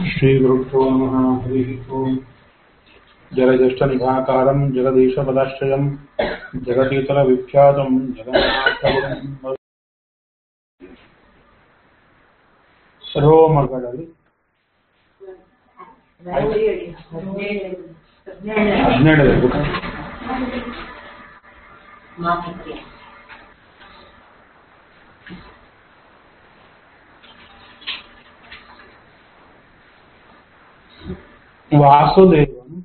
श्रीगुरुभ्यो नमः हरिः ओम् जलज्येष्ठनिभाकारम् जगदीशपदाश्रयम् जगतीतलविख्यातम् जगन्नाथगुरुम् ರೋಮಗಳಲ್ಲಿ ಹದಿನೇಳು ಇರ್ಬೇಕು ವಾಸುದೇವನು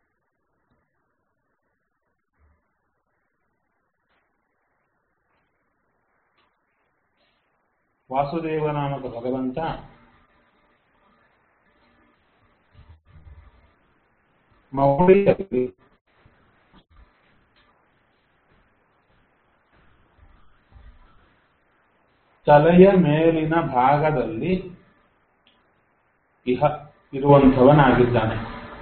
ವಾಸುದೇವ ನಾಮಕ ಭಗವಂತ ಮೌಳಿಯಲ್ಲಿ ತಲೆಯ ಮೇಲಿನ ಭಾಗದಲ್ಲಿ ಇಹ ಇರುವಂಥವನಾಗಿದ್ದಾನೆ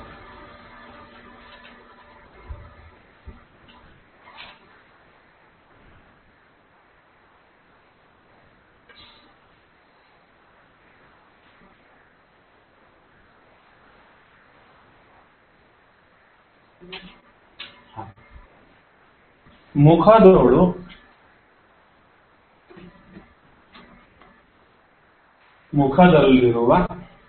ಮುಖದೋಳು ಮುಖದಲ್ಲಿರುವ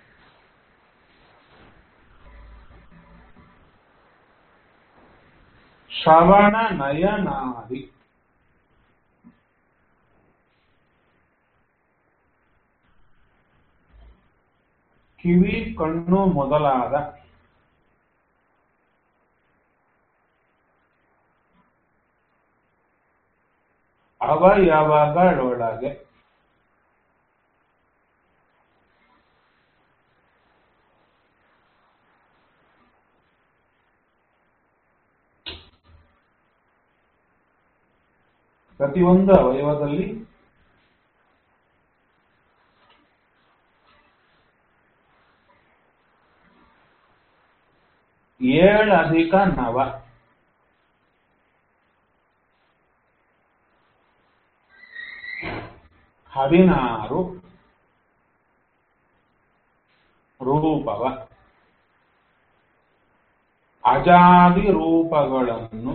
ಶ್ರವಣ ನಯನಾದಿ ಕಿವಿ ಕಣ್ಣು ಮೊದಲಾದ ಅವಯವಗಳೊಳಗೆ ಪ್ರತಿಯೊಂದು ಅವಯವದಲ್ಲಿ ಏಳಧಿಕ ನವ ಹದಿನಾರು ರೂಪವ ಅಜಾದಿ ರೂಪಗಳನ್ನು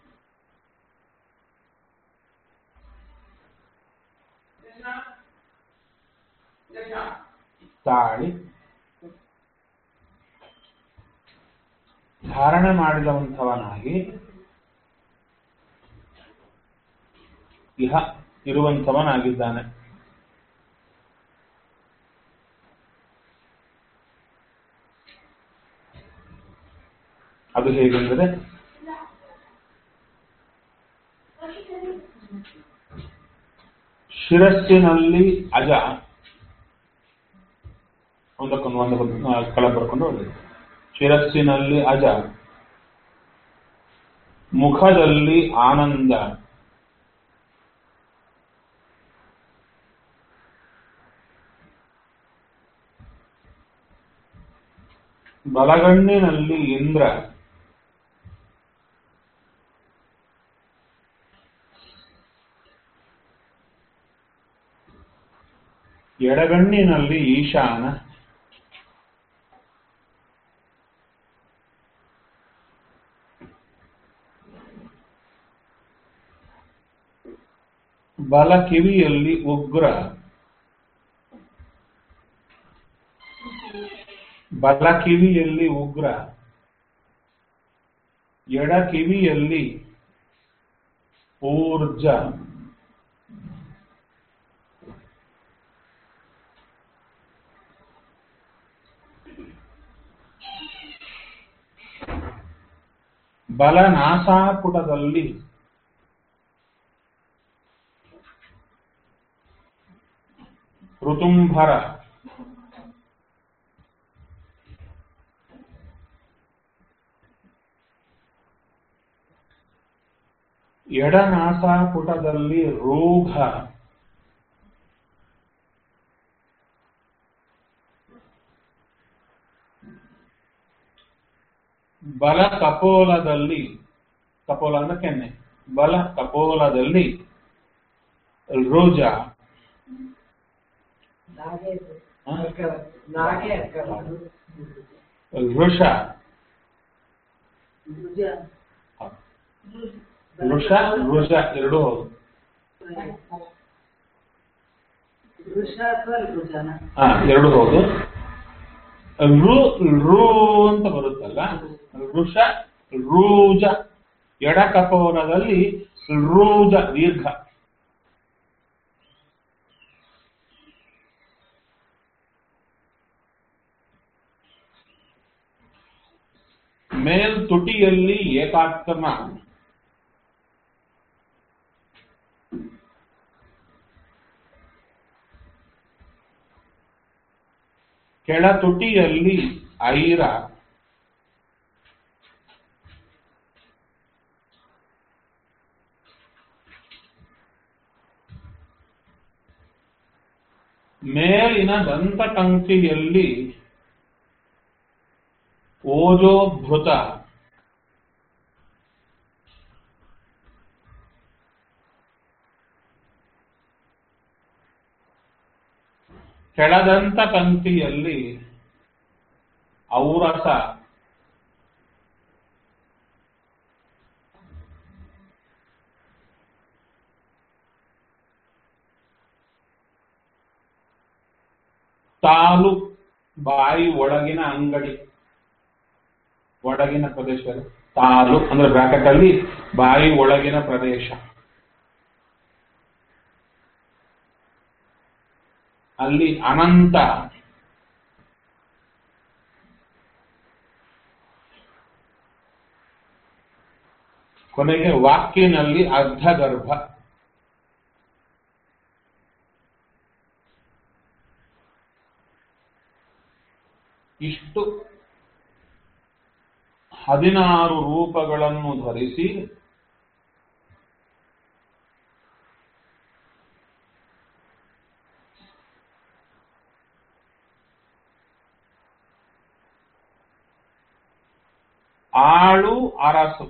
ತಾಳಿ ಧಾರಣೆ ಮಾಡಿದಂಥವನಾಗಿ ಇಹ ಇರುವಂಥವನಾಗಿದ್ದಾನೆ ಅದು ಹೇಗೆಂದರೆ ಶಿರಸ್ಸಿನಲ್ಲಿ ಅಜ ಒಂದಕ್ಕೊಂದು ಒಂದಕ್ಕೊಂದು ಕಳ ಬರ್ಕೊಂಡು ಹೋಗಿದೆ ಶಿರಸ್ಸಿನಲ್ಲಿ ಅಜ ಮುಖದಲ್ಲಿ ಆನಂದ ಬಲಗಣ್ಣಿನಲ್ಲಿ ಇಂದ್ರ ಎಡಗಣ್ಣಿನಲ್ಲಿ ಈಶಾನ ಬಲ ಕಿವಿಯಲ್ಲಿ ಉಗ್ರ ಬಲ ಕಿವಿಯಲ್ಲಿ ಉಗ್ರ ಎಡ ಕಿವಿಯಲ್ಲಿ ಊರ್ಜ ಬಲ ನಾಸಾಪುಟದಲ್ಲಿ ಋತುಂಭರ ಎಡನಾಸಾಪುಟದಲ್ಲಿ ರೋಗ ಬಲ ಕಪೋಲದಲ್ಲಿ ಕಪೋಲ ಅಂದ್ರೆ ಕೆನ್ನೆ ಬಲ ಕಪೋಲದಲ್ಲಿ ರೋಜ ಹ? ನಾಗೆ ಅಕ್ಕಲ್ಲ ವೃಷ ಭುಜ ವೃಷ ವೃಷ ಎರಡೂ ಹೌದು ವೃಷ ಅಥವಾ ಭುಜನ ಹಾ ಎರಡು ಹೌದು ರು ರು ಅಂತ ಬರುತ್ತಲ್ಲ ವೃಷ ರೂಜ ಎಡ ಕಪೋಲದಲ್ಲಿ ರೂಜ ದೀರ್ಘ ಮೇಲ್ ತುಟಿಯಲ್ಲಿ ಏಕಾತ್ಮ ಕೆಳ ತುಟಿಯಲ್ಲಿ ಐರ ಮೇಲಿನ ದಂತಕಂಕಿಯಲ್ಲಿ ಓಜೋಭೃತ ಕೆಳದಂತ ಕಂತಿಯಲ್ಲಿ ಔರಸ ತಾಲು ಬಾಯಿ ಒಳಗಿನ ಅಂಗಡಿ ಒಳಗಿನ ಪ್ರದೇಶ ತಾಲು ಅಂದ್ರೆ ಬ್ರಾಕೆಟ್ ಅಲ್ಲಿ ಬಾಯಿ ಒಳಗಿನ ಪ್ರದೇಶ ಅಲ್ಲಿ ಅನಂತ ಕೊನೆಗೆ ವಾಕ್ಯನಲ್ಲಿ ಅರ್ಧಗರ್ಭ ಇಷ್ಟು ಹದಿನಾರು ರೂಪಗಳನ್ನು ಧರಿಸಿ ಆಳು ಅರಸು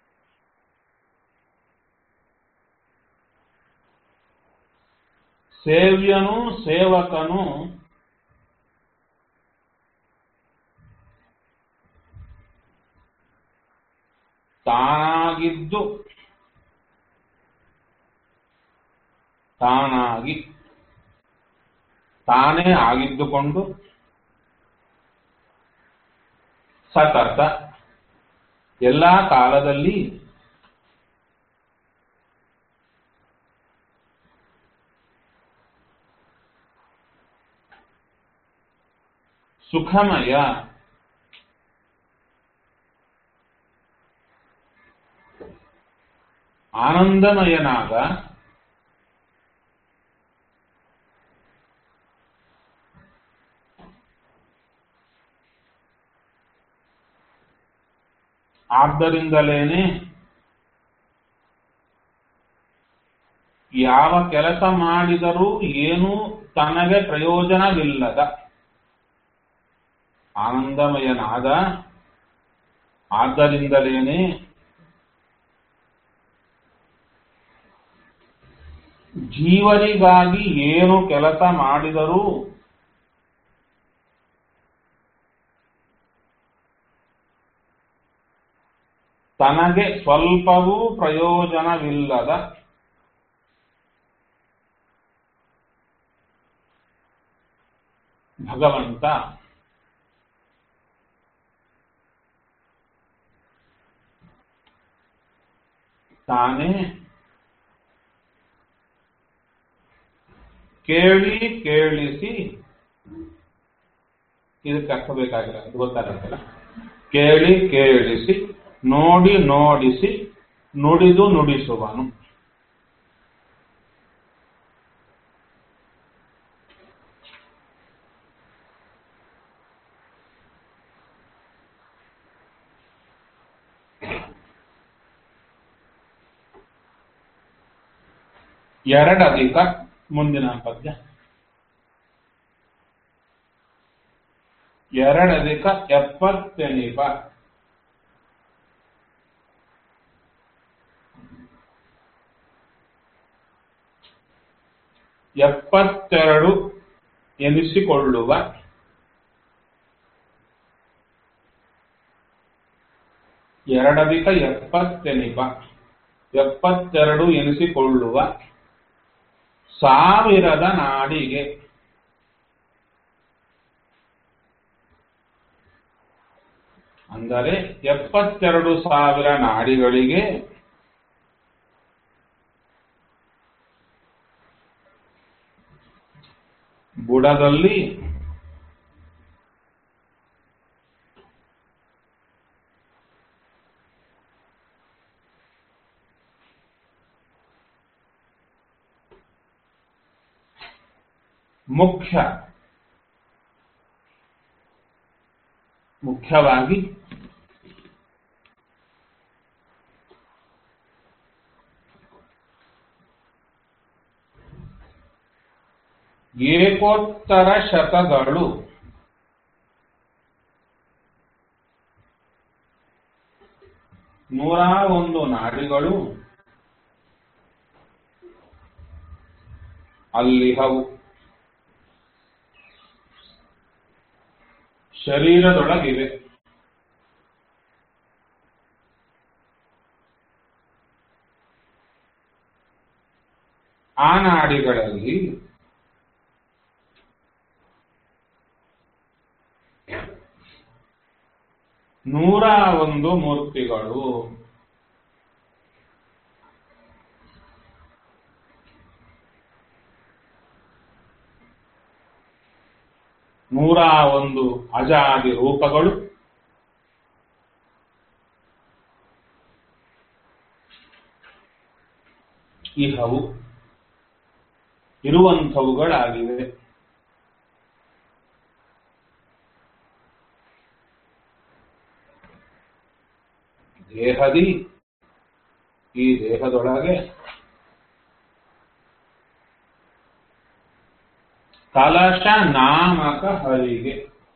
ಸೇವ್ಯನು ಸೇವಕನು ತಾನಾಗಿದ್ದು ತಾನಾಗಿ ತಾನೇ ಆಗಿದ್ದುಕೊಂಡು ಸತತ ಎಲ್ಲಾ ಕಾಲದಲ್ಲಿ ಸುಖಮಯ ಆನಂದಮಯನಾದ ಆದ್ದರಿಂದಲೇನೆ ಯಾವ ಕೆಲಸ ಮಾಡಿದರೂ ಏನೂ ತನಗೆ ಪ್ರಯೋಜನವಿಲ್ಲದ ಆನಂದಮಯನಾದ ಆದ್ದರಿಂದಲೇನೆ ಜೀವರಿಗಾಗಿ ಏನು ಕೆಲಸ ಮಾಡಿದರೂ ತನಗೆ ಸ್ವಲ್ಪವೂ ಪ್ರಯೋಜನವಿಲ್ಲದ ಭಗವಂತ ತಾನೇ ಕೇಳಿ ಕೇಳಿಸಿ ಇದಕ್ಕೆ ಅರ್ಥ ಬೇಕಾಗಿಲ್ಲ ಇದು ಗೊತ್ತಾಗತ್ತಲ್ಲ ಕೇಳಿ ಕೇಳಿಸಿ ನೋಡಿ ನೋಡಿಸಿ ನುಡಿದು ನುಡಿಸುವನು ಎರಡಧಿಕ ಮುಂದಿನ ಪದ್ಯ ಎರಡಧಿಕ ಎಪ್ಪತ್ತೆಣಿಪ ಎಪ್ಪತ್ತೆರಡು ಎನಿಸಿಕೊಳ್ಳುವ ಎರಡಧಿಕ ಎಪ್ಪತ್ತೆನಿಪ ಎಪ್ಪತ್ತೆರಡು ಎನಿಸಿಕೊಳ್ಳುವ ಸಾವಿರದ ನಾಡಿಗೆ ಅಂದರೆ ಎಪ್ಪತ್ತೆರಡು ಸಾವಿರ ನಾಡಿಗಳಿಗೆ ಬುಡದಲ್ಲಿ ಮುಖ್ಯ ಮುಖ್ಯವಾಗಿ ಏಕೋತ್ತರ ಶತಗಳು ನೂರ ಒಂದು ನಾಡಿಗಳು ಅಲ್ಲಿಹವು ಶರೀರದೊಳಗಿವೆ ಆ ನಾಡಿಗಳಲ್ಲಿ ನೂರ ಒಂದು ಮೂರ್ತಿಗಳು ನೂರ ಒಂದು ಅಜಾದಿ ರೂಪಗಳು ಇಹವು ಇರುವಂಥವುಗಳಾಗಿವೆ ದೇಹದಿ ಈ ದೇಹದೊಳಗೆ ಕಲಶ ನಾಮಕ ಹರಿಗೆ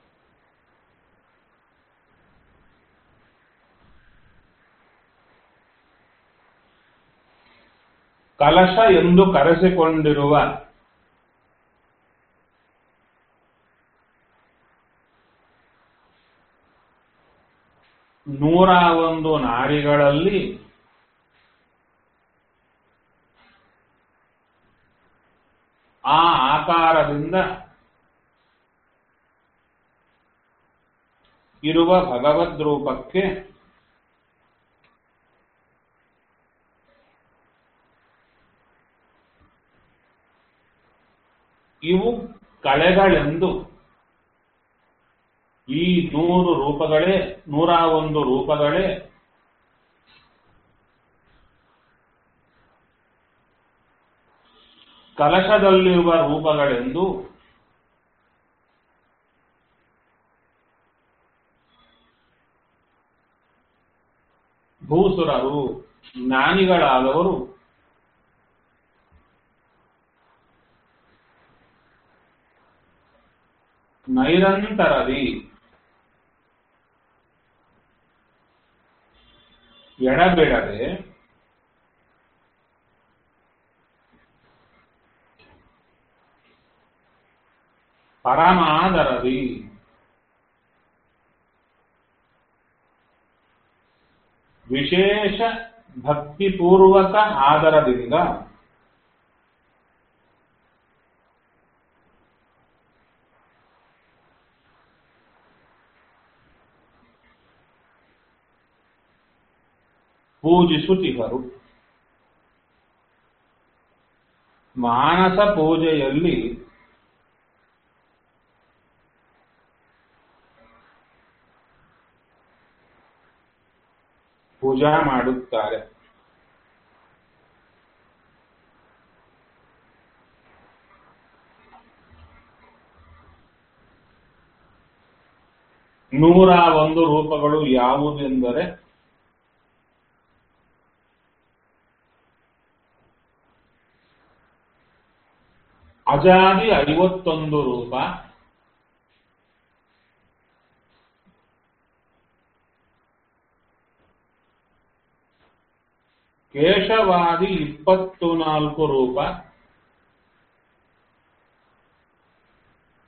ಕಲಶ ಎಂದು ಕರೆಸಿಕೊಂಡಿರುವ ನೂರ ಒಂದು ನಾಡಿಗಳಲ್ಲಿ ಆ ಆಕಾರದಿಂದ ಇರುವ ಭಗವದ್ ರೂಪಕ್ಕೆ ಇವು ಕಳೆಗಳೆಂದು ಈ ನೂರು ರೂಪಗಳೇ ನೂರ ಒಂದು ರೂಪಗಳೇ ಕಲಶದಲ್ಲಿರುವ ರೂಪಗಳೆಂದು ಭೂಸುರರು ಜ್ಞಾನಿಗಳಾದವರು ನೈರಂತರದಿ ಎಡಬಿಡದೆ ಪರಮಾದರದಿ ವಿಶೇಷ ಭಕ್ತಿಪೂರ್ವಕ ಆದರದಿಂದ ಪೂಜಿಸುತ್ತಿದ್ದರು ಮಾನಸ ಪೂಜೆಯಲ್ಲಿ ಪೂಜಾ ಮಾಡುತ್ತಾರೆ ನೂರ ಒಂದು ರೂಪಗಳು ಯಾವುದೆಂದರೆ ಅಜಾದಿ ಐವತ್ತೊಂದು ರೂಪ ಕೇಶವಾದಿ ಇಪ್ಪತ್ತು ನಾಲ್ಕು ರೂಪ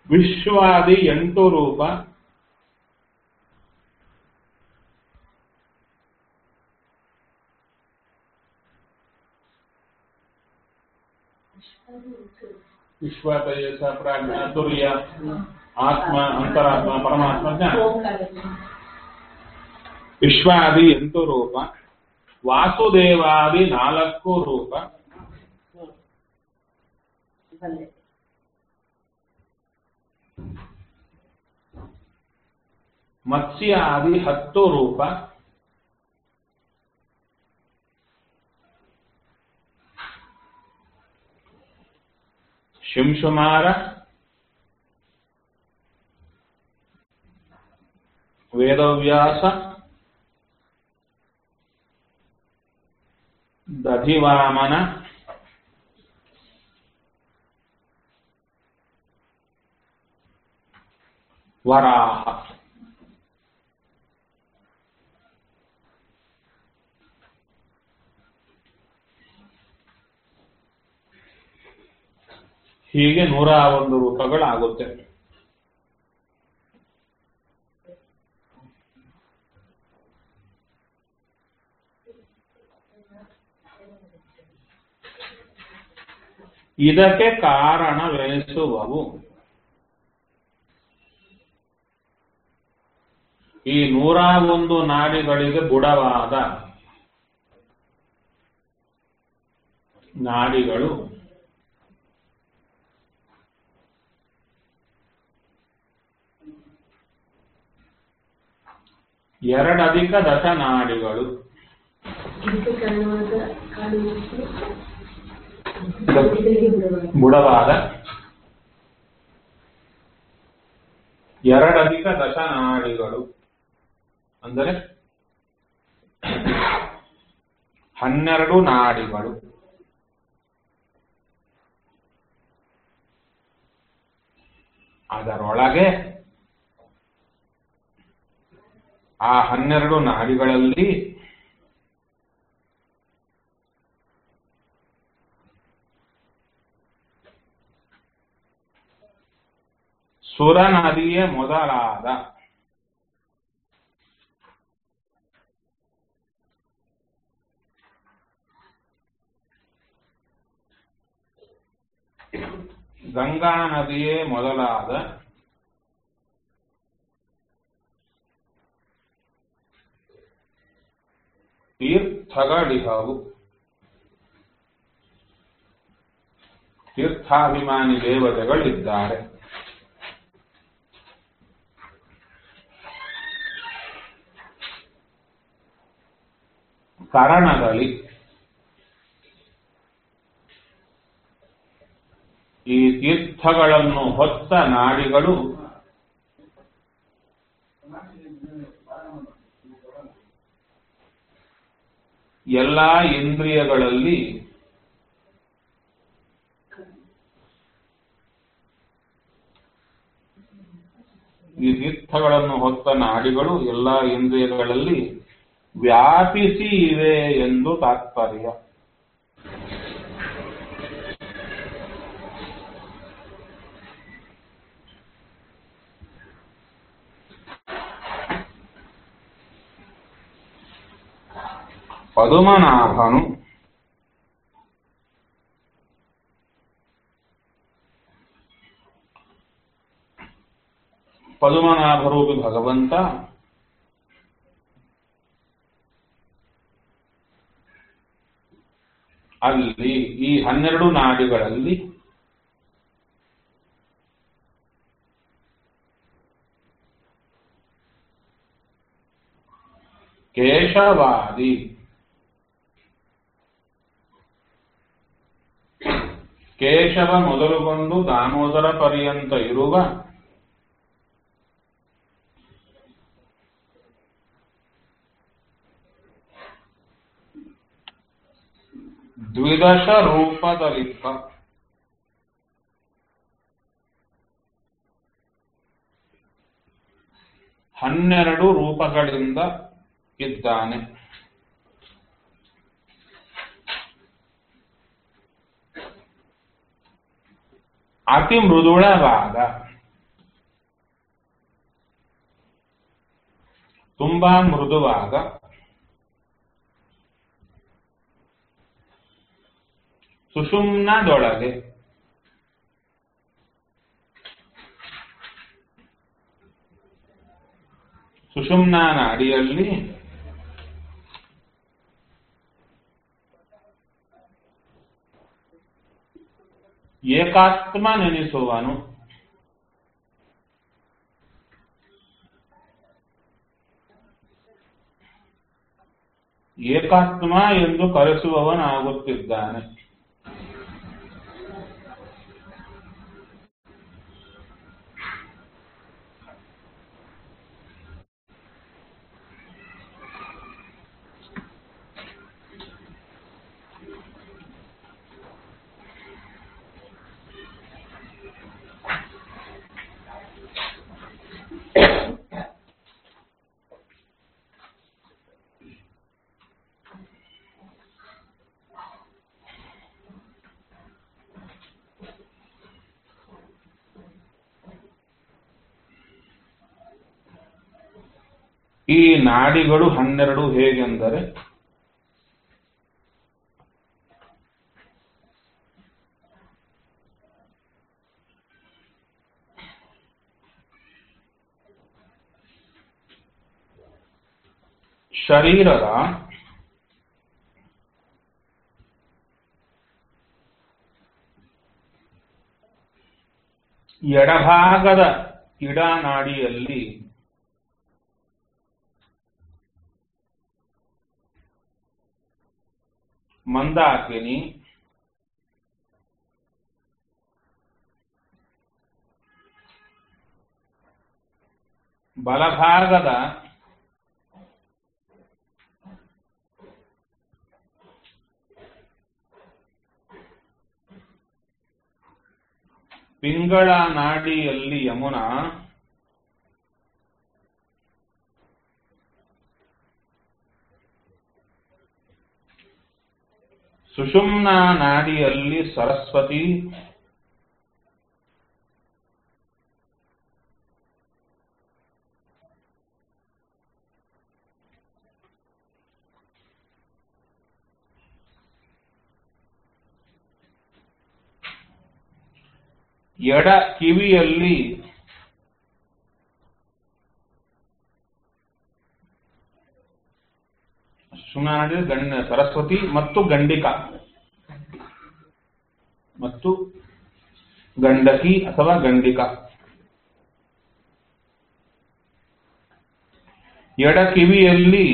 ವಿಶ್ವಾದಿ ಎಂಟು ರೂಪ ವಿಶ್ವ ತೇಜಸ ಪ್ರಾಜ್ಞ ತುರ್ಯ ಆತ್ಮ ಅಂತರಾತ್ಮ ಪರಮಾತ್ಮ ಜ್ಞಾನ ವಿಶ್ವಾದಿ ಎಂಟು ರೂಪ ವಾಸುದೇವಾದಿ ನಾಲ್ಕು ರೂಪ ಬಲ್ಲೆ ಮತ್ಸ್ಯ ಆದಿ ಹತ್ತು ರೂಪ ಶಿಂಶುಮಾರ ವೇದವ್ಯಾಸ ದಧಿವಾಮನ ವರಾಹ ಹೀಗೆ ನೂರ ಒಂದು ರೂಪಗಳಾಗುತ್ತೆ ಇದಕ್ಕೆ ಕಾರಣವೆನಿಸುವವು ಈ ನೂರ ಒಂದು ನಾಡಿಗಳಿಗೆ ಬುಡವಾದ ನಾಡಿಗಳು ಎರಡಧಿಕ ದಶನಾಡಿಗಳು ಇದಕ್ಕೆ ಕಾರಣವಾದ ಕಾರಣ ಬುಡವಾದ ಎರಡಧಿಕ ದಶನಾಡಿಗಳು ಅಂದರೆ ಹನ್ನೆರಡು ನಾಡಿಗಳು ಅದರೊಳಗೆ ಆ ಹನ್ನೆರಡು ನಾಡಿಗಳಲ್ಲಿ ಸುರ ನದಿಯೇ ಮೊದಲಾದ ಗಂಗಾ ನದಿಯೇ ಮೊದಲಾದ ತೀರ್ಥಗಳಿಹವು ತೀರ್ಥಾಭಿಮಾನಿ ದೇವತೆಗಳಿದ್ದಾರೆ ಕರಣದಲ್ಲಿ ಈ ತೀರ್ಥಗಳನ್ನು ಹೊತ್ತ ನಾಡಿಗಳು ಎಲ್ಲಾ ಇಂದ್ರಿಯಗಳಲ್ಲಿ ಈ ತೀರ್ಥಗಳನ್ನು ಹೊತ್ತ ನಾಡಿಗಳು ಎಲ್ಲಾ ಇಂದ್ರಿಯಗಳಲ್ಲಿ ವ್ಯಾಪಿಸಿ ಇವೆ ಎಂದು ತಾತ್ಪರ್ಯ ಪದುಮನಾಭನು ಪದುಮನಾಭರೂಪಿ ಭಗವಂತ ಅಲ್ಲಿ ಈ ಹನ್ನೆರಡು ನಾಡಿಗಳಲ್ಲಿ ಕೇಶವಾದಿ ಕೇಶವ ಮೊದಲುಗೊಂಡು ದಾಮೋದರ ಪರ್ಯಂತ ಇರುವ ದ್ವಿದಶ ರೂಪದಲ್ಲಿಪ್ಪ ಹನ್ನೆರಡು ರೂಪಗಳಿಂದ ಇದ್ದಾನೆ ಅತಿ ಮೃದುಳವಾದ ತುಂಬಾ ಮೃದುವಾಗ ಸುಷುಮ್ನದೊಳಗೆ ಸುಷುಮ್ನ ನಾಡಿಯಲ್ಲಿ ಏಕಾತ್ಮ ನೆನೆಸುವನು ಏಕಾತ್ಮ ಎಂದು ಕರೆಸುವವನಾಗುತ್ತಿದ್ದಾನೆ ಈ ನಾಡಿಗಳು ಹನ್ನೆರಡು ಹೇಗೆಂದರೆ ಶರೀರದ ಎಡಭಾಗದ ಇಡನಾಡಿಯಲ್ಲಿ ಮಂದಾಕಿನಿ ಬಲಭಾಗದ ಪಿಂಗಳ ನಾಡಿಯಲ್ಲಿ ಯಮುನಾ ಸುಷುಮ್ನ ನಾಡಿಯಲ್ಲಿ ಸರಸ್ವತಿ ಎಡ ಕಿವಿಯಲ್ಲಿ ಸುಮ್ಮನೆ ಗಂಡ ಸರಸ್ವತಿ ಮತ್ತು ಗಂಡಿಕ ಮತ್ತು ಗಂಡಕಿ ಅಥವಾ ಗಂಡಿಕ ಎಡ ಕಿವಿಯಲ್ಲಿ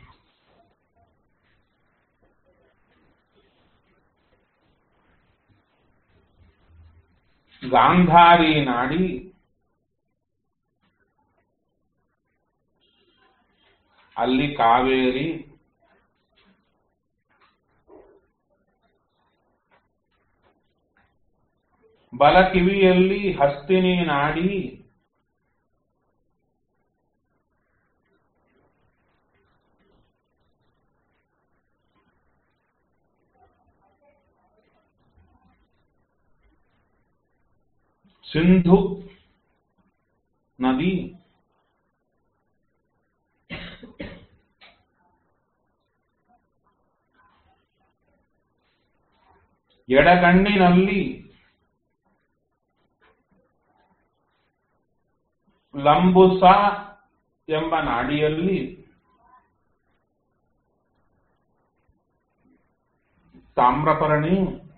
ಗಾಂಧಾರಿ ನಾಡಿ ಅಲ್ಲಿ ಕಾವೇರಿ ಬಲ ಕಿವಿಯಲ್ಲಿ ಹಸ್ತಿನಿ ನಾಡಿ ಸಿಂಧು ನದಿ ಎಡಗಣ್ಣಿನಲ್ಲಿ ಲಂಬುಸ ಎಂಬ ನಾಡಿಯಲ್ಲಿ ತಾಮ್ರಪರ್ಣಿ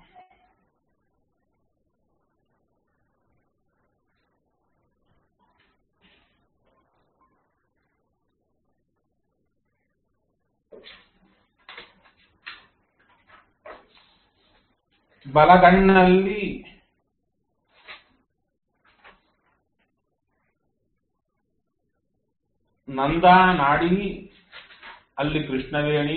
ಬಲಗಣ್ಣಲ್ಲಿ ನಂದಾ ನಾಡಿ ಅಲ್ಲಿ ಕೃಷ್ಣವೇಣಿ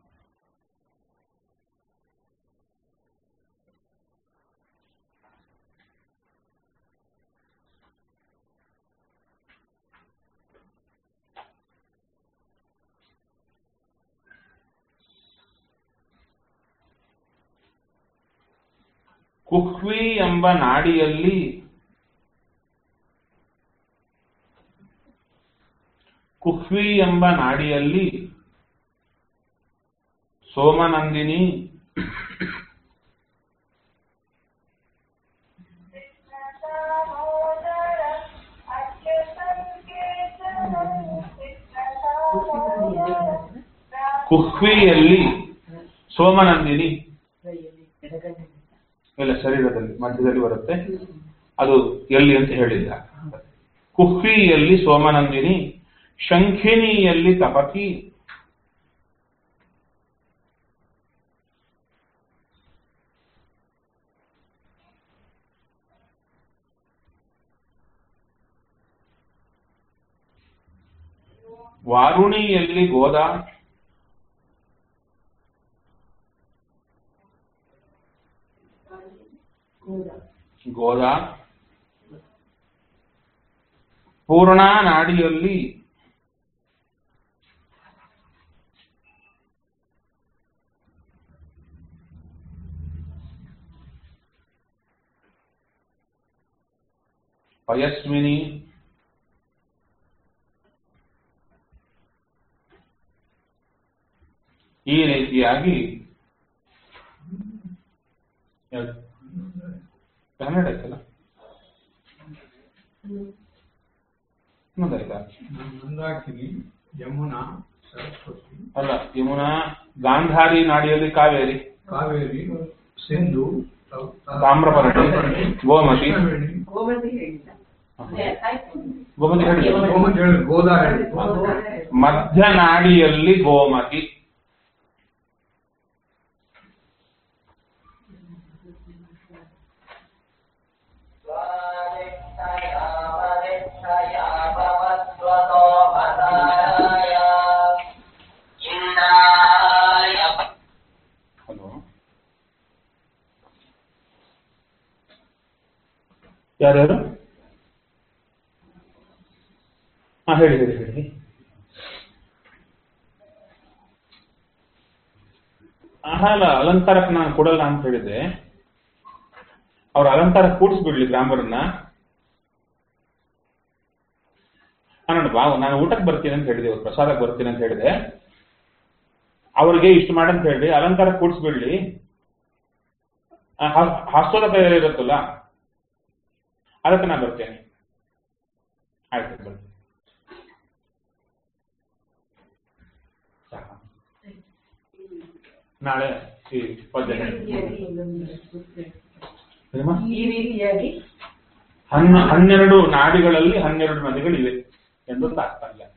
ಕುಹ್ವಿ ಎಂಬ ನಾಡಿಯಲ್ಲಿ ಕುಹ್ವಿ ಕುಹ್ವಿ ಎಂಬ ನಾಡಿಯಲ್ಲಿ ಸೋಮನಂದಿನಿ ಕುಹ್ವಿಯಲ್ಲಿ ಸೋಮನಂದಿನಿ ಕೈಯಲ್ಲಿ ಎಡಗಡೆ ಇಲ್ಲ ಶರೀರದಲ್ಲಿ ಮಧ್ಯದಲ್ಲಿ ಬರುತ್ತೆ ಅದು ಎಲ್ಲಿ ಅಂತ ಹೇಳಿಲ್ಲ ಕುಹ್ವಿಯಲ್ಲಿ ಸೋಮನಂದಿನಿ ಶಂಖಿನಿಯಲ್ಲಿ ತಪತಿ ವಾರುಣಿಯಲ್ಲಿ ಗೋದ ಗೋದ ಗೋದ ಪೂರ್ಣ ನಾಡಿಯಲ್ಲಿ ಪಯಸ್ವಿನಿ ಈ ರೀತಿಯಾಗಿ ಯಾವ್ದು? ಕನ್ನಡ ಐತಲ್ಲ ಇನ್ನೊಂದಾಯ್ತಾ ಮಂದಾಕಿನಿ ಯಮುನಾ ಸರಸ್ವತಿ ಅಲ್ಲ ಯಮುನಾ ಗಾಂಧಾರಿ ನಾಡಿಯಲ್ಲಿ ಕಾವೇರಿ ಕಾವೇರಿ ಸಿಂಧು ತ- ತಾಮ್ರಪರ್ಣಿ, ಗೋಮತಿ. ಕೃಷ್ಣವೇಣಿ. ಗೋಮತಿ ಹೇಳಿಲ್ಲ ಗೋಮತಿ ಹೇಳಿ ಗೋಮತಿ ಹೇಳಿ ಗೋದಾ ಹೇಳಿ ಮಧ್ಯ ನಾಡಿಯಲ್ಲಿ ಗೋಮತಿ ಹಲೋ ಯಾರ್ಯಾರು ಹಾ ಹೇಳಿ ಹೇಳಿ ಹೇಳಿ ಅಲ್ಲ ಅಲಂಕಾರಕ್ಕೆ ನಾನು ಕೊಡಲ್ಲ ಅಂತ ಹೇಳಿದೆ ಅವ್ರ ಅಲಂಕಾರ ಕೂಡಿಸ್ಬಿಡ್ಲಿ ಗ್ರಾಮರನ್ನ ನಾನು ಬಾ ನಾನು ಊಟಕ್ಕೆ ಬರ್ತೀನಿ ಅಂತ ಹೇಳಿದೆ ಇವತ್ತು ಪ್ರಸಾದಕ್ಕೆ ಬರ್ತೀನಿ ಅಂತ ಹೇಳಿದೆ ಅವ್ರಿಗೆ ಇಷ್ಟು ಮಾಡಂತ ಹೇಳಿ ಅಲಂಕಾರ ಕೂಡಿಸ್ಬಿಡ್ಲಿ ಆ, ಹ- ಹಾಸ್ಟೆಲ್ ಕೈ ಇರುತ್ತಲ್ಲ ಅದಕ್ಕೆ ನಾನು ಬರ್ತೇನೆ ಆಯ್ತು ಬರ್ತೀನಿ ಸಾಕಾ? ನಾಳೆ ಈ ಪದ್ಯ ಹೇಳಿ. ಏನಮ್ಮ? ಈ ರೀತಿಯಾಗಿ ಹನ್ನ ಹನ್ನೆರಡು ನಾಡಿಗಳಲ್ಲಿ ಹನ್ನೆರಡು ನದಿಗಳಿವೆ ಎಂದು ತಾತ್ಪರ್ಯ